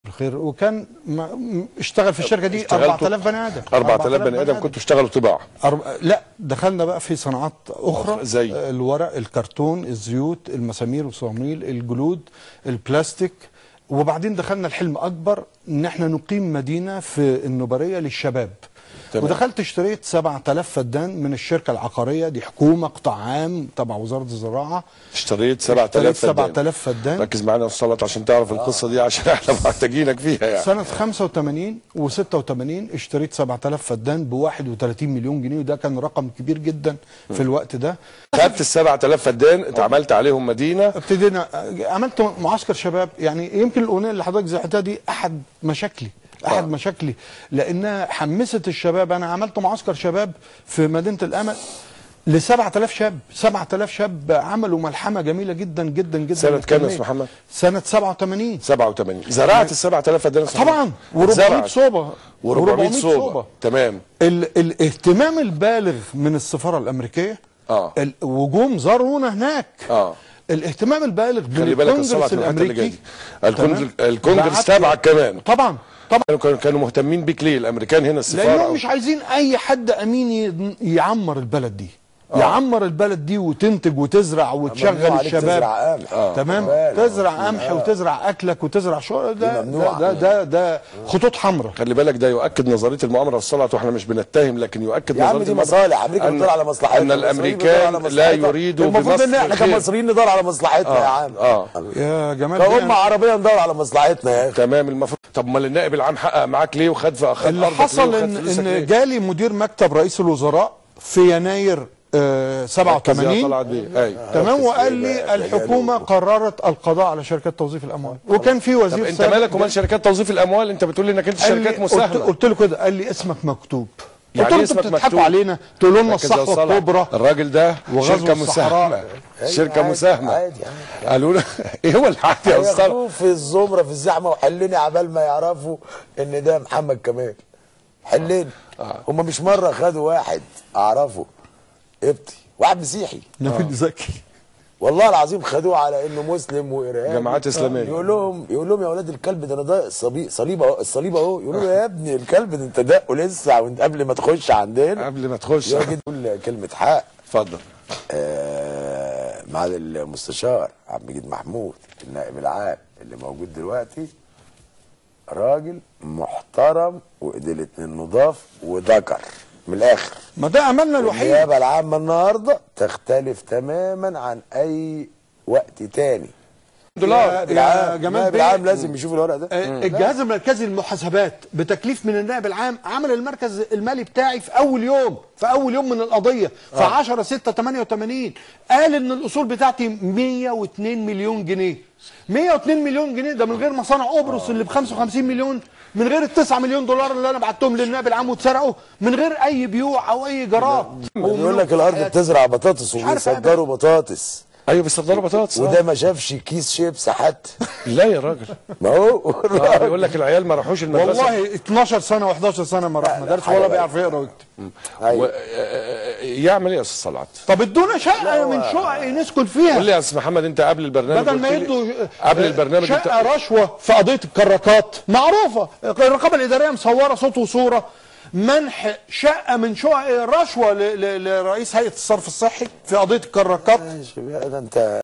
الخير وكان ما- م- اشتغل في الشركه دي اشتغلتوا 4000 بني ادم 4000 بني ادم كنتوا اشتغلوا طباعه أرب... لا دخلنا بقى في صناعات اخرى زي؟ الورق الكرتون الزيوت المسامير والصواميل الجلود البلاستيك وبعدين دخلنا الحلم اكبر ان احنا نقيم مدينه في النوبريه للشباب تمام. ودخلت اشتريت 7000 فدان من الشركه العقاريه دي حكومه قطاع عام تبع وزاره الزراعه اشتريت 7000 فدان 7000 فدان ركز معانا يا استاذ طلعت عشان تعرف القصه دي عشان احنا محتاجينك فيها يعني سنة 85 و86 اشتريت 7000 فدان ب 31 مليون جنيه وده كان رقم كبير جدا في الوقت ده خدت ال 7000 فدان اتعملت عليهم مدينه ابتدينا عملت معسكر شباب يعني يمكن الاغنيه اللي حضرتك زعتها دي احد مشاكلي احد آه. مشاكلي لانها حمست الشباب انا عملت معسكر شباب في مدينه الامل ل 7000 شاب 7000 شاب عملوا ملحمه جميله جدا جدا جدا سنة كام يا للتنمية. أستاذ محمد؟ سنه 87 87 زرعت ال 7000 فدان يا أستاذ طبعا محمد؟ و400 زرعت. صوبه و400 صوبه تمام ال الاهتمام البالغ من السفاره الامريكيه آه. ال- وجوم زارونا هناك اه الاهتمام البالغ خلي بالك بالكونجرس الصلاه من الحته اللي جايه الامريكي دي الكونجر- تمام؟ الكونجرس بعت- تابعك كمان طبعا طبعا كانوا كانوا مهتمين بيك ليه الامريكان هنا السفاره لانهم أو- مش عايزين اي حد امين ي- يعمر البلد دي يعمر البلد دي وتنتج وتزرع وتشغل ممنوع عليك الشباب تزرع قمح. آه. تمام بالك. تزرع قمح وتزرع اكلك وتزرع شغل ده دي ممنوعة. ده ده, ده, ده خطوط حمراء خلي بالك ده يؤكد نظريه المؤامره والصلاه واحنا مش بنتهم لكن يؤكد يا عم نظريه دي المؤامرة مصالح امريكا أن- بتدور على مصلحتها ان المصريين بيدوروا على الامريكان لا مصلحتها. يريدوا المفروض ان بمصر احنا الخير. كمصريين ندور على مصلحتنا يا عم اه يا جمال كأمة بيه، عربية ندور على مصلحتنا يا اخي تمام المفروض طب امال النائب العام حقق معاك ليه وخد في اخذ اللي أرضك ليه حصل وخد ان فلوسك ليه؟ ان جالي مدير مكتب رئيس الوزراء في يناير آه ركز يا 87 طلعت بيه ايوه تمام ركز وقال فيه لي بقى، الحكومه قررت القضاء على شركات توظيف الاموال وكان في طب وزير انت سابق مالك ومال شركات توظيف الاموال انت بتقول لي انك انت قال لي- شركات قلت, مساهمه قلت له كده قال لي اسمك مكتوب يعني قلت له إيه انتوا اسمك بتضحكوا مكتوب؟ علينا تقولوا لنا ركز يا الصحوه صلاح. الكبرى الراجل ده وغزو شركه الصحراء. مساهمه شركه عادي، مساهمه عادي، عادي. قالوا له ايه هو الحاجه يا استاذ هياخدوه في الزمرة في الزحمة وحلني عبال ما يعرفوا ان ده محمد كمال حلني هم مش مرة خدوا واحد اعرفه ابتي واحد مسيحي نبيل زكي والله العظيم خدوه على انه مسلم وارهابي جماعات إسلامية. يقول لهم يقول لهم يا اولاد الكلب ده انا ده الصبي صليب اهو الصليب اهو يقولوا له يا ابني الكلب ده انت دقه لسه وانت قبل ما تخش عندنا قبل ما تخش يجي يقول كلمة حق اتفضل آه مع المستشار عبد المجيد محمود النائب العام اللي موجود دلوقتي راجل محترم وايديه الاتنين نضاف وذكر من الاخر ما ده املنا الوحيد النيابه العامه النهارده تختلف تماما عن اي وقت تاني دولار يا العام جمال النائب بيه، العام لازم يشوف الورق ده آه، الجهاز المركزي للمحاسبات بتكليف من النائب العام عمل المركز المالي بتاعي في اول يوم في اول يوم من القضيه في 10 6 88 قال ان الاصول بتاعتي 102 مليون جنيه 102 مليون جنيه ده من غير مصانع قبرص اللي ب 55 مليون من غير ال 9 مليون دولار اللي انا بعتهم للنائب العام واتسرقوا من غير اي بيوع او اي جرات بيقول لك الارض بتزرع بطاطس مش عارف وبيصدروا بطاطس ايوه بيصدروا بطاطس وده آه. ما شافش كيس شيبس حتى لا يا راجل ما هو آه، بيقول لك العيال ما راحوش المدرسه والله 12 سنه و11 سنه ما راح مدارس ولا بيعرف يقرا ويكتب أيوة. و... آه، يعمل ايه يا استاذ صلعت؟ طب ادونا شقه من شقق نسكن فيها قول لي يا استاذ محمد انت قبل البرنامج بدل ما قلت لي- يدوا قبل آه، البرنامج انت شقه رشوه في قضيه الكراكات معروفه الرقابه الاداريه مصوره صوت وصوره منح شقه من شقق رشوه ل- ل- لرئيس هيئه الصرف الصحي في قضيه الكراكات ماشي بقى، ده انت